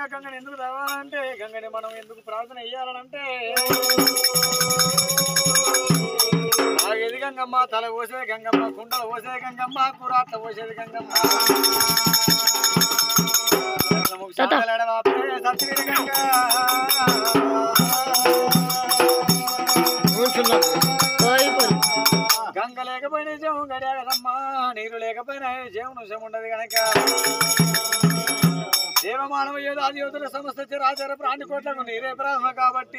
గంగని ఎందుకు తవ్వాలంటే గంగని మనం ఎందుకు ప్రార్థన చేయాలనంటే తాగేది గంగమ్మ తల పోసేది గంగమ్మ కుండలు పోసేది గంగమ్మ కూరాట్ల పోసేది గంగమ్మ సాగలాడవాపే సత్యవీర గంగ. గంగ లేకపోయినా జం గడియాగదమ్మా నీరు లేకపోయినా జీవనం శం ఉండదు గనక దేవమానవ యోధాది యోధుల సమస్త చరాచర ప్రాణి కోట్లకు నీరే ప్రాణ కాబట్టి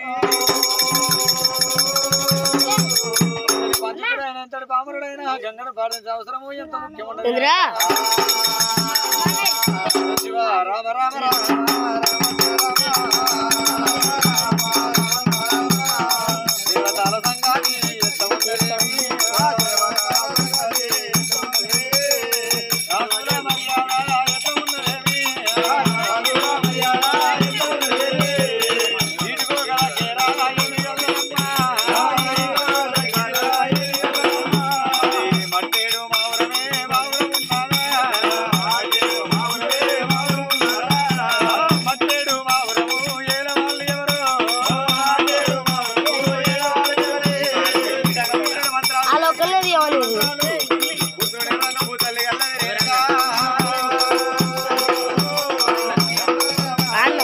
ఎంతటి పండితుడైన ఎంతటి పామరుడైన గంగను పాటించే అవసరము ఎంత ముఖ్యముండదు ఇంద్రా శివ రామ రామ రామ దేవతాల సంగాన్ని ఎంత ఉండేది రాముల మర్యాద ఎంత ఉండేది ఈడుకోగల కేరాల మట్టేడు మావురమే మావురం మట్టేడు మావురము ఏల వాళ్ళు ఎవరు ఆ లోకల్లోది ఏమలేదు అన్న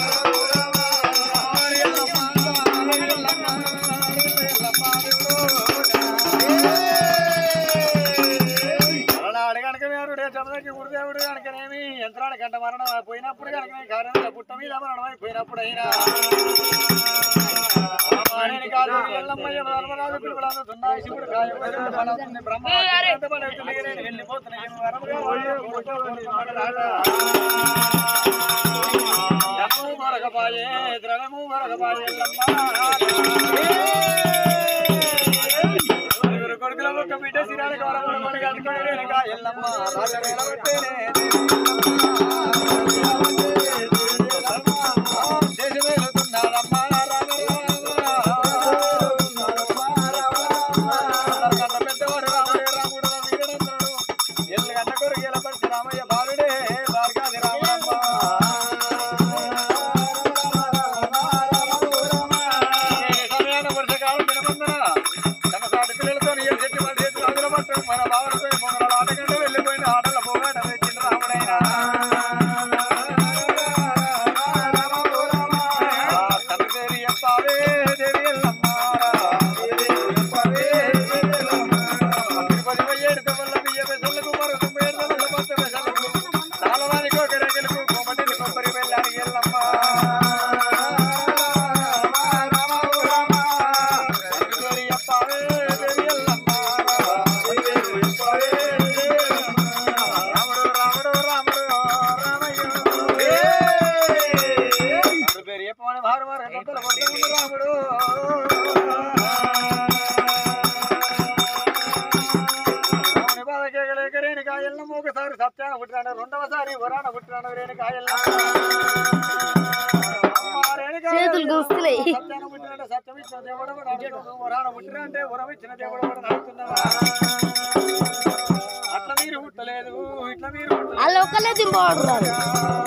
గురుదేవుడు కనుకనేమి యంత్రాల కంట మరణం పోయినప్పుడు కనుక కారణంగా పుట్ట మీద మరణం అయిపోయినప్పుడు అయినా రామాయణి కాదు ఎల్లమ్మయ్య ధర్మరాజు పిలుపులందు దున్నాయి శివుడు కాయ బలవుతుంది బ్రహ్మ ఎంత బలవుతుంది నేను వెళ్ళిపోతున్నాయి వరముగా వాళ్ళు కోరుకోవాలి ధనము మరగపాయే ద్రవము మరగపాయే నలుగురు కొడుకుల ఒక బిడ్డ సిరాలకు వరమని అందుకొని వెనుక ఎల్లమ్మ రాజ నిలబెట్టేనే దేశం వెళుతున్నారమ్మ పెద్దవాడు రాముడే రాముడు వీరనందనుడు ఎల్లు గంట కొరకు ఎలా పరిచి రామయ్య బాలుడే భార్గాది రామమ్మ సమయాన వర్షకాలం వినమందన తమ సాటి పిల్లలతో నీళ్ళు చెట్టు మన చేతులు అందులో పట్టు మన బావలపై పొంగల ఆటకంటే వెళ్ళిపోయిన ఆటల పోగాట వచ్చిన రాముడైనా తన పేరు చెప్పావే దేవి ఎల్లమ్మ తిరుపతి పోయి ఏడు పెళ్ళ బియ్య పెసలకు మరో తొంభై ఏడు పెళ్ళ పచ్చ పెసలకు సాలవానికి ఒక రెగలకు కొమ్మటిని కొబ్బరి వెళ్ళానికి ఎల్లమ్మ పేరు చెప్పావే దేవి ఎల్లమ్మ రాముడు రాముడు రాముడు రామయ్య రాముడు పేరు చెప్పమని వారు వారు గంటల పడ్డ రాముడు రాముని బాధకే లేక రేణుకా ఎల్లమ్మ ఒకసారి సత్యాన పుట్టినాడు రెండవసారి వరాన పుట్టినాడు రేణుకా ఎల్లమ్మ అమ్మ రేణుకా చేతులు గుస్తున్నాయి. సత్యాన పుట్టినాడు సత్యం ఇచ్చిన దేవుడు కూడా అడుగుతాడు. వరాన పుట్టిన అంటే వరం ఇచ్చిన దేవుడు కూడా అడుగుతున్నావా అట్లా మీరు పుట్టలేదు ఇట్లా మీరు ఆ లోకల్లో దింపబడుతున్నారు పుట్టలేదు